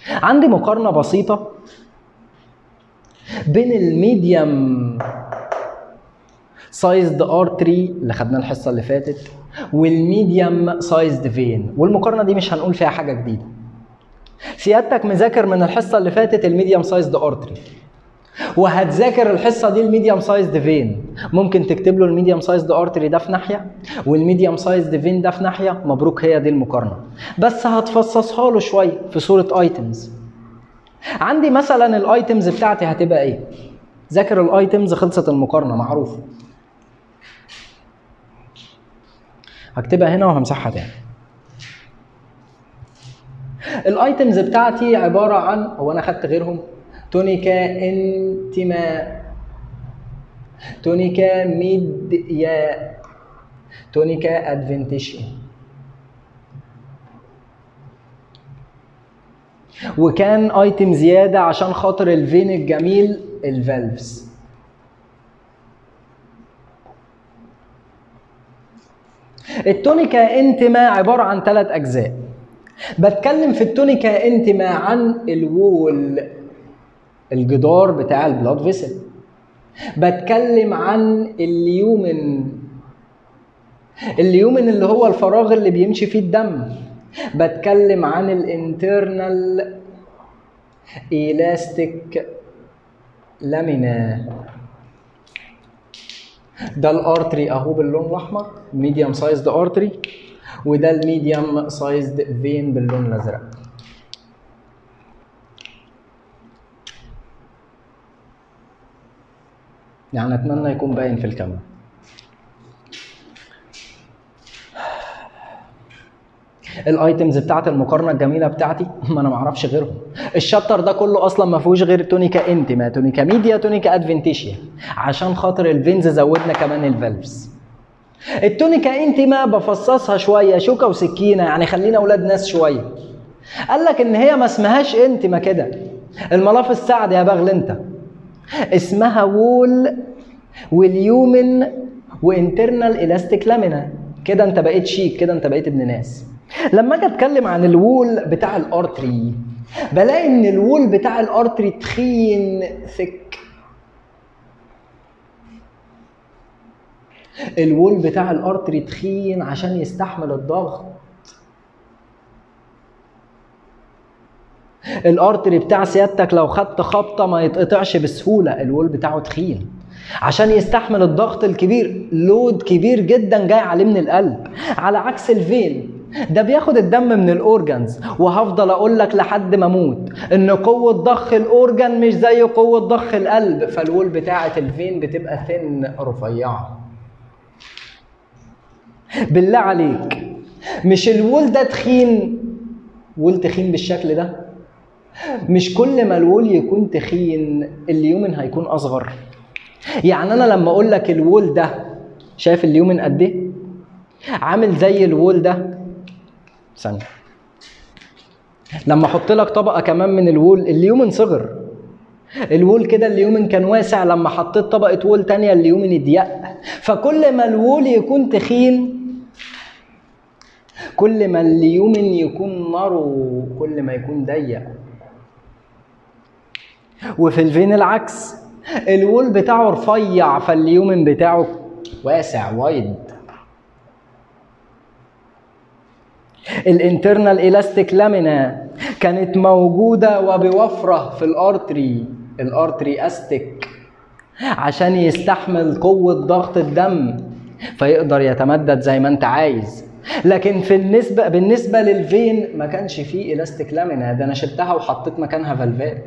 عندي مقارنه بسيطه بين الميديم سايزد ارتري اللي خدناه الحصه اللي فاتت والميديم سايزد فين والمقارنه دي مش هنقول فيها حاجه جديده سيادتك مذاكر من الحصه اللي فاتت الميديم سايزد ارتري وهتذاكر الحصه دي الميديم سايزد فين ممكن تكتب له الميديم سايزد ارتري ده في ناحيه والميديم سايزد فين ده في ناحيه مبروك هي دي المقارنه بس هتفصصها له شويه في صوره ايتمز عندي مثلا الايتمز بتاعتي هتبقى ايه ذاكر الايتمز خلصت المقارنه معروفه هكتبها هنا وهمسحها تاني الايتمز بتاعتي عباره عن هو انا خدت غيرهم تونيكا انتما تونيكا ميديا تونيكا ادفنتيشيا وكان ايتم زياده عشان خاطر الفين الجميل الفالفز التونيكا انتما عباره عن ثلاث اجزاء بتكلم في التونيكا انتما عن الوول الجدار بتاع البلاد فيسل بتكلم عن اليومن اليومن اللي هو الفراغ اللي بيمشي فيه الدم بتكلم عن الانترنال الاستيك لامينا ده الارتري اهو باللون الاحمر ميديوم سايزد ارتري وده الميديوم سايزد فين باللون الازرق يعني اتمنى يكون باين في الكاميرا الايتمز بتاعت المقارنه الجميله بتاعتي ما انا ما اعرفش غيرهم الشابتر ده كله اصلا ما فيهوش غير تونيكا انتما تونيكا ميديا تونيكا ادفنتيشيا عشان خاطر الفينز زودنا كمان الفالفز التونيكا انتما بفصصها شويه شوكه وسكينه يعني خلينا اولاد ناس شويه قال لك ان هي ما اسمهاش انتما كده الملاف السعد يا بغل انت اسمها وول واليومن وانترنال الاستيك لامينا كده انت بقيت شيك كده انت بقيت ابن ناس لما اجي اتكلم عن الوول بتاع الارتري بلاقي ان الوول بتاع الارتري تخين ثك الوول بتاع الارتري تخين عشان يستحمل الضغط الارتري بتاع سيادتك لو خدت خبطه ما يتقطعش بسهوله الوول بتاعه تخين عشان يستحمل الضغط الكبير لود كبير جدا جاي عليه من القلب على عكس الفين ده بياخد الدم من الاورجنز وهفضل اقول لك لحد ما اموت ان قوه ضخ الاورجن مش زي قوه ضخ القلب فالوول بتاعه الفين بتبقى ثن رفيعه بالله عليك مش الوول ده تخين وول تخين بالشكل ده مش كل ما الوول يكون تخين اليومن هيكون اصغر يعني انا لما اقول لك الوول ده شايف اليومن قد ايه عامل زي الوول ده ثانيه لما احط لك طبقه كمان من الوول اليومن صغر الوول كده اليومن كان واسع لما حطيت طبقه وول تانية اليومن يضيق فكل ما الوول يكون تخين كل ما اليومن يكون نارو كل ما يكون ضيق وفي الفين العكس الوول بتاعه رفيع فاليومن بتاعه واسع وايد الانترنال الاستيك لامينا كانت موجوده وبوفره في الارتري الارتري استيك عشان يستحمل قوه ضغط الدم فيقدر يتمدد زي ما انت عايز لكن في النسبه بالنسبه للفين ما كانش فيه الاستيك لامينا ده انا شلتها وحطيت مكانها فالفات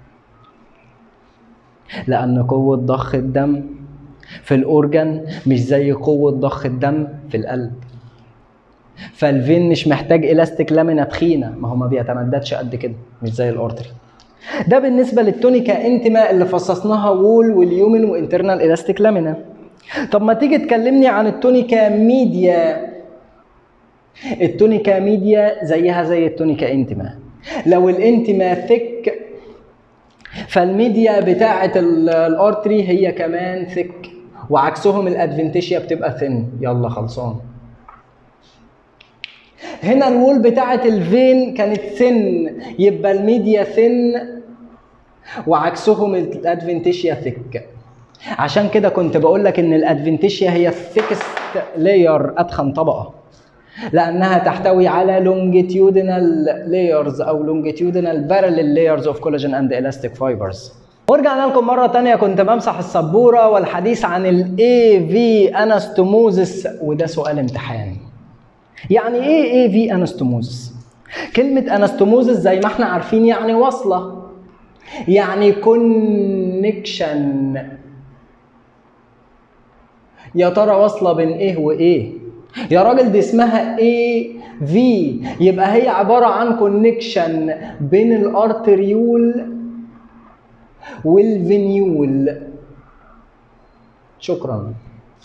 لأن قوة ضخ الدم في الأورجن مش زي قوة ضخ الدم في القلب فالفين مش محتاج إلاستيك لامينا تخينة ما هو ما بيتمددش قد كده مش زي الأرتري ده بالنسبة للتونيكا انتما اللي فصصناها وول واليومن وانترنال إلاستيك لامينا طب ما تيجي تكلمني عن التونيكا ميديا التونيكا ميديا زيها زي التونيكا انتما لو الانتما ثك فالميديا بتاعة الارتري هي كمان ثك وعكسهم الادفنتيشيا بتبقى ثن يلا خلصان هنا الوول بتاعه الفين كانت ثن يبقى الميديا ثن وعكسهم الادفنتيشيا ثيك عشان كده كنت بقول لك ان الادفنتيشيا هي الثيكست لاير اتخن طبقه لانها تحتوي على لونجيتيودينال لايرز او لونجيتيودينال بارلل لايرز اوف كولاجين اند الاستيك فايبرز ورجعنا لكم مرة تانية كنت بمسح السبورة والحديث عن ال AV انستوموزس وده سؤال امتحان. يعني ايه AV انستوموزس؟ كلمة انستوموزس زي ما احنا عارفين يعني وصلة يعني كونكشن يا ترى واصلة بين ايه وايه؟ يا راجل دي اسمها اي في يبقى هي عبارة عن كونكشن بين الارتريول والفينيول شكرا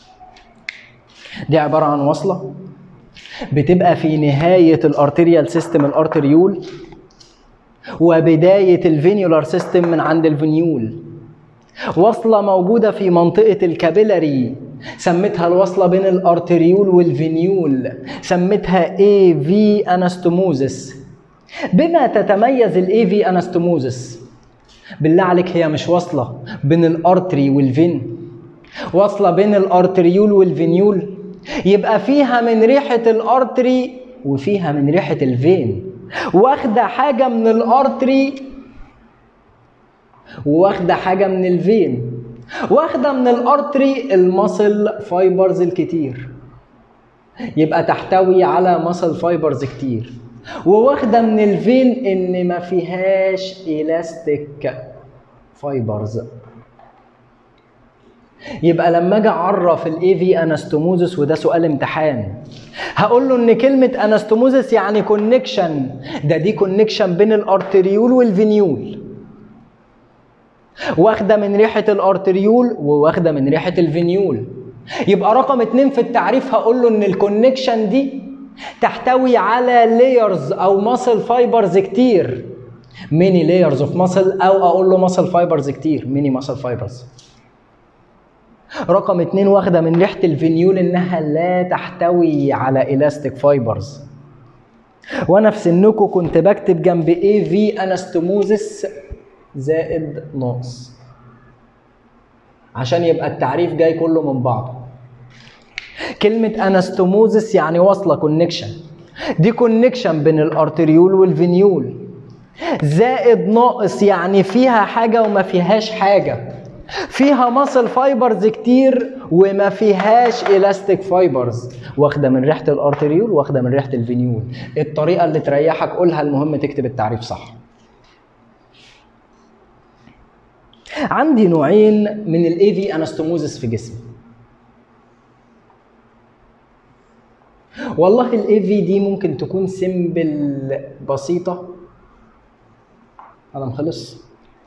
دي عبارة عن وصلة بتبقى في نهاية الارتريال سيستم الارتريول وبداية الفينيولار سيستم من عند الفينيول وصلة موجودة في منطقة الكابيلاري سميتها الوصلة بين الارتريول والفينيول سميتها اي في انستوموزس بما تتميز الاي في انستوموزس بالله عليك هي مش واصلة بين الارتري والفين واصلة بين الارتريول والفينيول يبقى فيها من ريحة الارتري وفيها من ريحة الفين واخدة حاجة من الارتري واخدة حاجة من الفين واخدة من الارتري المصل فايبرز الكتير يبقى تحتوي على مصل فايبرز كتير وواخدة من الفين ان ما فيهاش الاستيك فايبرز يبقى لما اجي اعرف الاي في انستوموزس وده سؤال امتحان هقول له ان كلمه انستوموزس يعني كونكشن ده دي كونكشن بين الارتريول والفينيول واخده من ريحه الارتريول وواخده من ريحه الفينيول يبقى رقم اتنين في التعريف هقول له ان الكونكشن دي تحتوي على لايرز او ماسل فايبرز كتير ميني لايرز اوف ماسل او اقول له ماسل فايبرز كتير ميني ماسل فايبرز رقم اتنين واخدة من ريحة الفينيول انها لا تحتوي على الاستيك فايبرز وانا في سنكم كنت بكتب جنب اي في انستوموزس زائد ناقص عشان يبقى التعريف جاي كله من بعضه كلمة انستوموزس يعني واصلة كونكشن دي كونكشن بين الارتريول والفينيول زائد ناقص يعني فيها حاجة وما فيهاش حاجة فيها ماسل فايبرز كتير وما فيهاش الاستيك فايبرز واخده من ريحه الارتريول واخده من ريحه الفينيول الطريقه اللي تريحك قولها المهم تكتب التعريف صح عندي نوعين من الاي في انستوموزس في جسمي والله الاي في دي ممكن تكون سيمبل بسيطه انا مخلص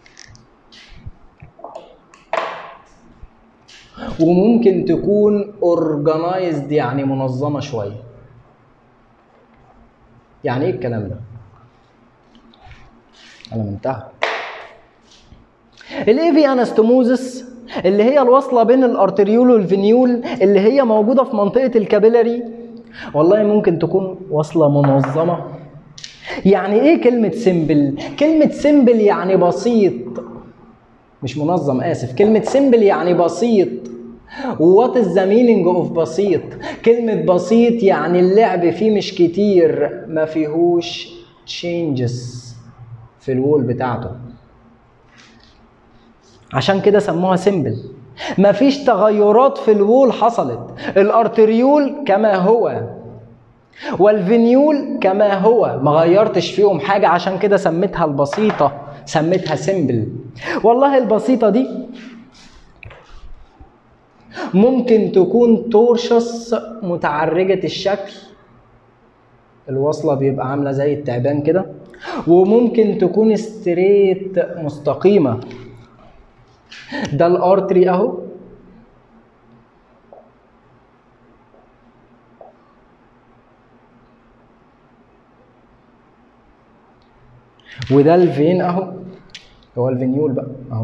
وممكن تكون اورجنايزد يعني منظمه شويه يعني ايه الكلام ده انا منتهى الاي في انستوموزس اللي هي الوصله بين الارتريول والفينيول اللي هي موجوده في منطقه الكابيلاري والله ممكن تكون وصله منظمه يعني ايه كلمه سيمبل كلمه سيمبل يعني بسيط مش منظم اسف كلمه سيمبل يعني بسيط وات از ذا مينينج اوف بسيط كلمة بسيط يعني اللعب فيه مش كتير ما فيهوش تشينجز في الوول بتاعته عشان كده سموها سيمبل مفيش تغيرات في الوول حصلت الارتريول كما هو والفينيول كما هو ما غيرتش فيهم حاجة عشان كده سميتها البسيطة سميتها سيمبل والله البسيطة دي ممكن تكون تورشس متعرجة الشكل الوصلة بيبقى عاملة زي التعبان كده وممكن تكون ستريت مستقيمة ده الارتري اهو وده الفين اهو هو الفينيول بقى اهو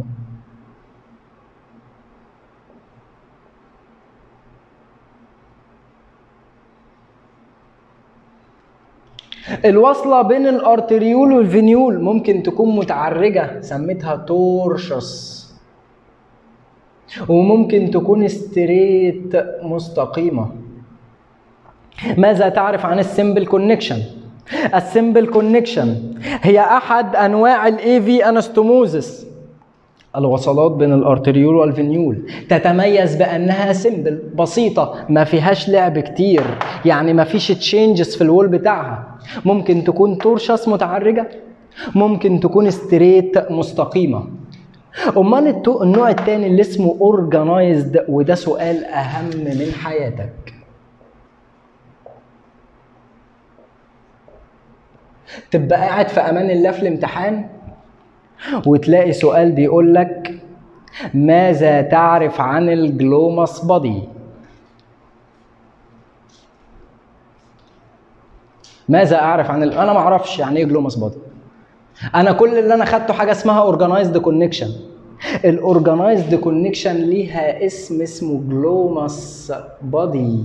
الوصلة بين الارتريول والفينيول ممكن تكون متعرجة سميتها تورشس وممكن تكون ستريت مستقيمة ماذا تعرف عن السمبل كونكشن السمبل كونكشن هي احد انواع الاي في انستوموزس الوصلات بين الارتريول والفينيول تتميز بانها سمبل بسيطه ما فيهاش لعب كتير يعني ما فيش تشينجز في الوول بتاعها ممكن تكون تورشس متعرجه ممكن تكون ستريت مستقيمه امال التو- النوع التاني اللي اسمه اورجانايزد وده سؤال اهم من حياتك تبقى قاعد في امان الله في الامتحان وتلاقي سؤال بيقول لك ماذا تعرف عن الجلوماس بادي ماذا اعرف عن ال... انا ما اعرفش يعني ايه جلوماس بادي انا كل اللي انا خدته حاجه اسمها اورجانايزد كونكشن الاورجانايزد كونكشن ليها اسم اسمه جلوماس بادي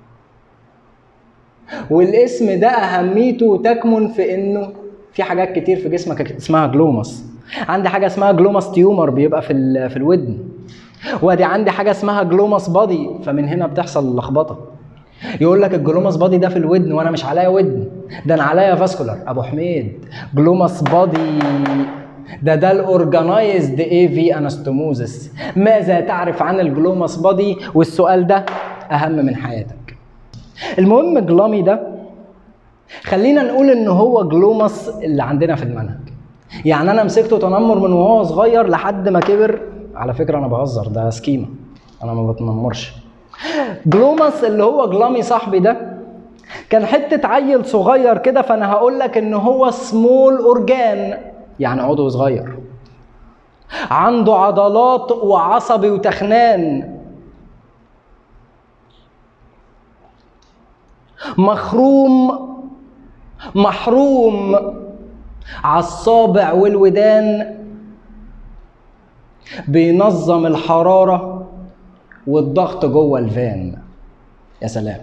والاسم ده اهميته تكمن في انه في حاجات كتير في جسمك اسمها جلوماس عندي حاجه اسمها جلوماس تيومر بيبقى في ال- في الودن وادي عندي حاجه اسمها جلوماس بادي فمن هنا بتحصل لخبطه يقول لك الجلوماس بادي ده في الودن وانا مش عليا ودن ده انا عليا فاسكولار ابو حميد جلوماس بادي ده ده الاورجنايزد اي في انستوموزس ماذا تعرف عن الجلوماس بادي والسؤال ده اهم من حياتك المهم جلامي ده خلينا نقول ان هو جلوماس اللي عندنا في المنهج يعني انا مسكته تنمر من وهو صغير لحد ما كبر على فكره انا بهزر ده سكيما انا ما بتنمرش جلوماس اللي هو جلامي صاحبي ده كان حته عيل صغير كده فانا هقول لك ان هو سمول اورجان يعني عضو صغير عنده عضلات وعصبي وتخنان مخروم محروم على الصابع والودان بينظم الحرارة والضغط جوه الفان يا سلام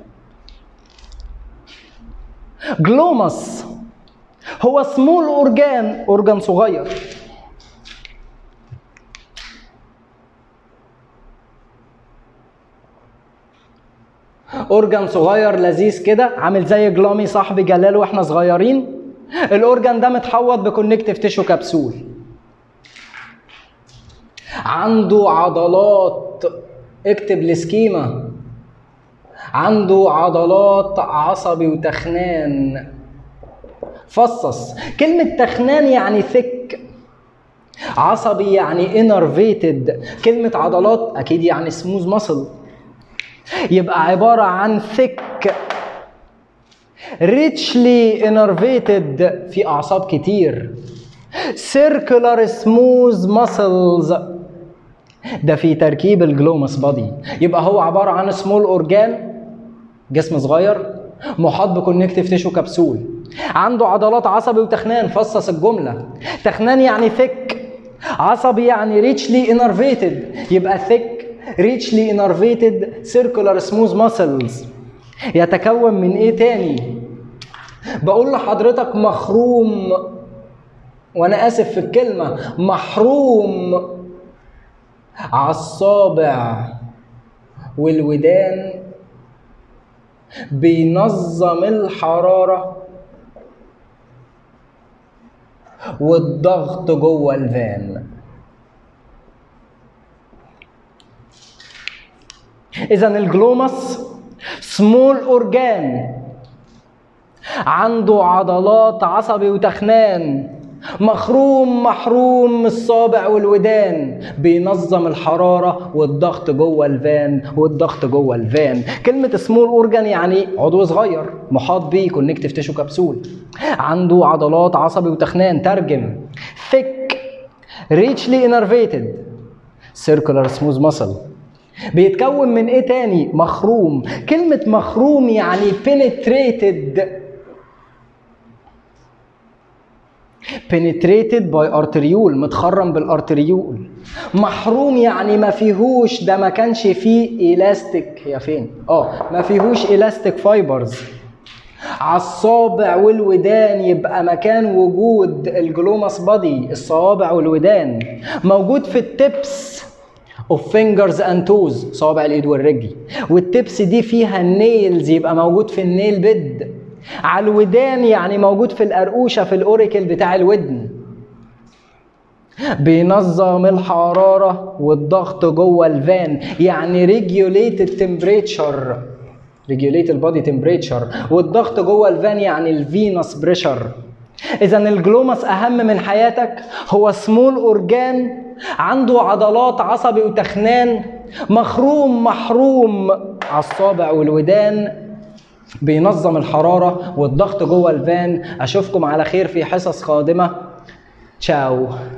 جلوماس هو سمول اورجان اورجان صغير اورجان صغير لذيذ كده عامل زي جلامي صاحبي جلال واحنا صغيرين الاورجان ده متحوط بكونكتيف تيشو كبسول عنده عضلات اكتب السكيما عنده عضلات عصبي وتخنان فصص كلمة تخنان يعني ثك عصبي يعني انرفيتد كلمة عضلات أكيد يعني سموز ماسل يبقى عبارة عن ثك richly innervated في أعصاب كتير circular smooth muscles ده في تركيب الجلوماس بادي يبقى هو عبارة عن سمول أورجان جسم صغير محاط بكونكتيف تيشو كبسول عنده عضلات عصبي وتخنان فصص الجملة تخنان يعني ثك عصبي يعني ريتشلي انرفيتد يبقى ثك ريتشلي انرفيتد سيركولار سموث ماسلز يتكون من ايه تاني بقول لحضرتك مخروم وانا اسف في الكلمه محروم على الصابع والودان بينظم الحراره والضغط جوه الفان اذا الجلوماس سمول اورجان عنده عضلات عصبي وتخنان مخروم محروم من الصابع والودان بينظم الحرارة والضغط جوه الفان والضغط جوه الفان كلمة سمول اورجان يعني عضو صغير محاط بيه كونكتيف تيشو كبسول عنده عضلات عصبي وتخنان ترجم thick richly innervated circular smooth muscle بيتكون من ايه تاني مخروم كلمة مخروم يعني penetrated penetrated by arteriole متخرم بالارتريول محروم يعني ما فيهوش ده ما كانش فيه elastic هي فين اه ما فيهوش elastic fibers على الصابع والودان يبقى مكان وجود الجلوماس بادي الصوابع والودان موجود في التبس اوف فينجرز اند توز صوابع الايد والرجل والتبس دي فيها النيلز يبقى موجود في النيل بيد على الودان يعني موجود في القرقوشه في الاوريكل بتاع الودن بينظم الحرارة والضغط جوه الفان يعني ريجوليت التمبريتشر ريجوليت البادي تمبريتشر والضغط جوه الفان يعني الفينس بريشر اذا الجلوماس اهم من حياتك هو سمول اورجان عنده عضلات عصبي وتخنان مخروم محروم على الصابع والودان بينظم الحرارة والضغط جوه الفان أشوفكم على خير في حصص قادمة تشاو